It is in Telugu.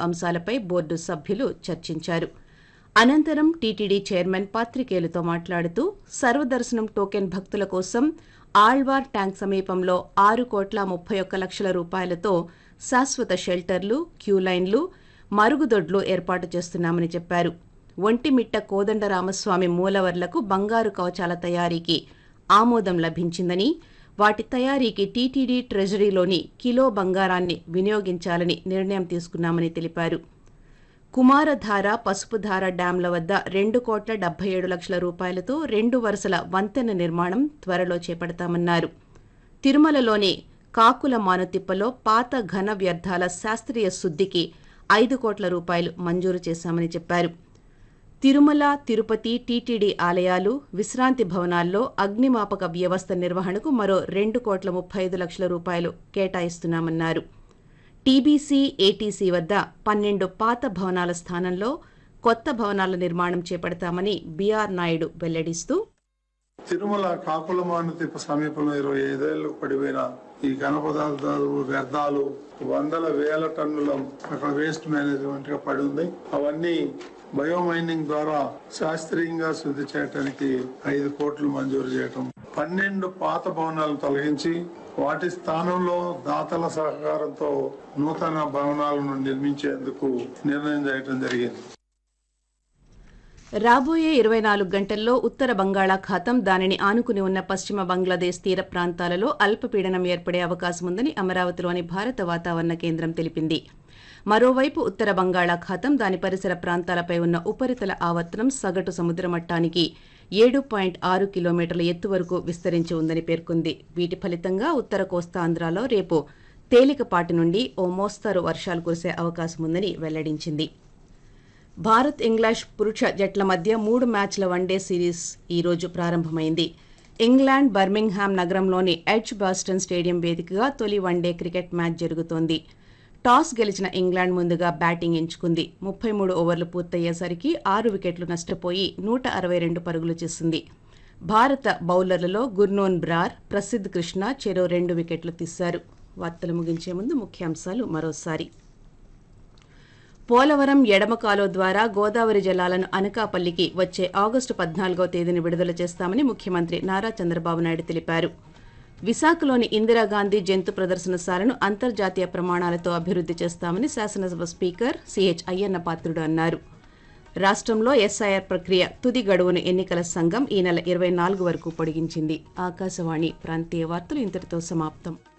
అంశాలపై బోర్డు సభ్యులు చర్చించారు అనంతరం టీటీడీ చైర్మన్ పాత్రికేయులతో మాట్లాడుతూ సర్వదర్శనం టోకెన్ భక్తుల కోసం ఆళ్వార్ ట్యాంక్ సమీపంలో ఆరు కోట్ల ముప్పై ఒక్క లక్షల రూపాయలతో శాశ్వత షెల్టర్లు క్యూలైన్లు మరుగుదొడ్లు ఏర్పాటు చేస్తున్నామని చెప్పారు ఒంటిమిట్ట కోదండరామస్వామి మూలవర్లకు బంగారు కవచాల తయారీకి ఆమోదం లభించిందని వాటి తయారీకి టీటీడీ ట్రెజరీలోని కిలో బంగారాన్ని వినియోగించాలని నిర్ణయం తీసుకున్నామని తెలిపారు కుమారధార పసుపుధార డ్యాంల వద్ద రెండు కోట్ల డెబ్బై ఏడు లక్షల రూపాయలతో రెండు వరుసల వంతెన నిర్మాణం త్వరలో చేపడతామన్నారు తిరుమలలోని కాకుల మానుతిప్పలో పాత ఘన వ్యర్థాల శాస్త్రీయ శుద్ధికి ఐదు కోట్ల రూపాయలు మంజూరు చేశామని చెప్పారు తిరుమల తిరుపతి టీటీడీ ఆలయాలు విశ్రాంతి భవనాల్లో అగ్నిమాపక వ్యవస్థ నిర్వహణకు మరో రెండు కోట్ల ముప్పై ఐదు లక్షల రూపాయలు కేటాయిస్తున్నామన్నారు టీబీసీ ఏటీసీ వద్ద పన్నెండు పాత భవనాల స్థానంలో కొత్త భవనాల నిర్మాణం చేపడతామని బీఆర్ నాయుడు వెల్లడిస్తూ తిరుమల కాకుల మానుతిప్ప సమీపంలో ఇరవై ఐదేళ్లు పడిపోయిన ఈ ఘన పదార్థాలు వ్యర్థాలు వందల వేల టన్నుల అక్కడ వేస్ట్ మేనేజ్మెంట్ గా పడి ఉంది అవన్నీ బయోమైనింగ్ ద్వారా శాస్త్రీయంగా శుద్ధి చేయడానికి ఐదు కోట్లు మంజూరు చేయటం పన్నెండు పాత భవనాలను తొలగించి వాటి స్థానంలో దాతల సహకారంతో నూతన భవనాలను నిర్మించేందుకు నిర్ణయం చేయడం జరిగింది రాబోయే ఇరవై నాలుగు గంటల్లో ఉత్తర బంగాళాఖాతం దానిని ఆనుకుని ఉన్న పశ్చిమ బంగ్లాదేశ్ తీర ప్రాంతాలలో అల్పపీడనం ఏర్పడే అవకాశం ఉందని అమరావతిలోని భారత వాతావరణ కేంద్రం తెలిపింది మరోవైపు ఉత్తర బంగాళాఖాతం దాని పరిసర ప్రాంతాలపై ఉన్న ఉపరితల ఆవర్తనం సగటు సముద్ర మట్టానికి ఏడు పాయింట్ ఆరు కిలోమీటర్ల ఎత్తు వరకు విస్తరించి ఉందని పేర్కొంది వీటి ఫలితంగా ఉత్తర కోస్తాంధ్రాలో రేపు తేలికపాటి నుండి ఓ మోస్తరు వర్షాలు కురిసే అవకాశం ఉందని వెల్లడించింది భారత్ ఇంగ్లాండ్ పురుష జట్ల మధ్య మూడు మ్యాచ్ల వన్డే సిరీస్ ఈ రోజు ప్రారంభమైంది ఇంగ్లాండ్ బర్మింగ్హామ్ నగరంలోని ఎడ్జ్ బాస్టన్ స్టేడియం వేదికగా తొలి వన్డే క్రికెట్ మ్యాచ్ జరుగుతోంది టాస్ గెలిచిన ఇంగ్లాండ్ ముందుగా బ్యాటింగ్ ఎంచుకుంది ముప్పై మూడు ఓవర్లు పూర్తయ్యేసరికి ఆరు వికెట్లు నష్టపోయి నూట అరవై రెండు పరుగులు చేసింది భారత బౌలర్లలో గుర్నోన్ బ్రార్ ప్రసిద్ధ్ కృష్ణ చెరో రెండు వికెట్లు తీశారు వార్తలు ముగించే ముందు ముఖ్యాంశాలు మరోసారి పోలవరం ఎడమ కాలువ ద్వారా గోదావరి జలాలను అనకాపల్లికి వచ్చే ఆగస్టు పద్నాలుగో తేదీని విడుదల చేస్తామని ముఖ్యమంత్రి నారా చంద్రబాబు నాయుడు తెలిపారు విశాఖలోని ఇందిరాగాంధీ జంతు ప్రదర్శనశాలను అంతర్జాతీయ ప్రమాణాలతో అభివృద్ధి చేస్తామని శాసనసభ స్పీకర్ సిహెచ్ అయ్యన్న పాత్రుడు అన్నారు రాష్ట్రంలో ఎస్ఐఆర్ ప్రక్రియ తుది గడువును ఎన్నికల సంఘం ఈ నెల ఇరవై నాలుగు వరకు పొడిగించింది ఆకాశవాణి ప్రాంతీయ వార్తలు ఇంతటితో సమాప్తం